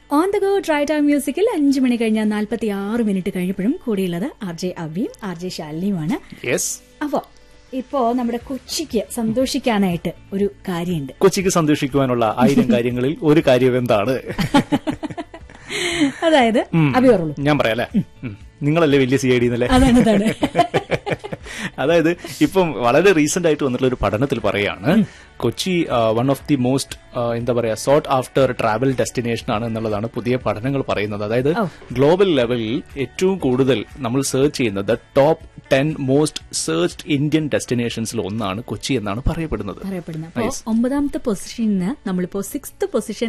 On the go dry time മ്യൂസിക്കിൽ അഞ്ച് മണി കഴിഞ്ഞ നാൽപ്പത്തി ആറ് മിനിറ്റ് കഴിഞ്ഞപ്പോഴും കൂടിയുള്ളത് ആർ ജെ അവിയും ആർ ജെ ശാലിനിയുമാണ് യെസ് അപ്പോ ഇപ്പോ നമ്മുടെ കൊച്ചിക്ക് സന്തോഷിക്കാനായിട്ട് ഒരു കാര്യമുണ്ട് കൊച്ചിക്ക് സന്തോഷിക്കുവാനുള്ള ആയിരം കാര്യങ്ങളിൽ ഒരു കാര്യം എന്താണ് അതായത് അഭി പറഞ്ഞോളൂ ഞാൻ പറയാം അല്ലേ ഉം. നിങ്ങളല്ലേ വലിയ സി ഐ ഡി എന്നല്ലേ അതാണ് അതാണ് അതായത് ഇപ്പം വളരെ റീസെന്റ് ആയിട്ട് വന്നിട്ടുള്ള ഒരു പഠനത്തിൽ പറയാണ് Kochi one of the most എന്താ പറയാ സോട്ട് ആഫ്റ്റർ ട്രാവൽ ഡെസ്റ്റിനേഷൻ ആണ് എന്നുള്ളതാണ് പുതിയ പഠനങ്ങൾ പറയുന്നത് അതായത് ഓ. ഗ്ലോബൽ ലെവലിൽ ഏറ്റവും കൂടുതൽ നമ്മൾ സെർച്ച് ചെയ്യുന്നത് top ten most searched Indian ഡെസ്റ്റിനേഷൻസിൽ ഒന്നാണ് കൊച്ചി എന്നാണ് പറയപ്പെടുന്നത് പറയപ്പെടുന്നത് അപ്പോ ഒമ്പതാമത്തെ പൊസിഷനിൽ നിന്ന് നമ്മളിപ്പോ സിക്സ്ത് പൊസിഷൻ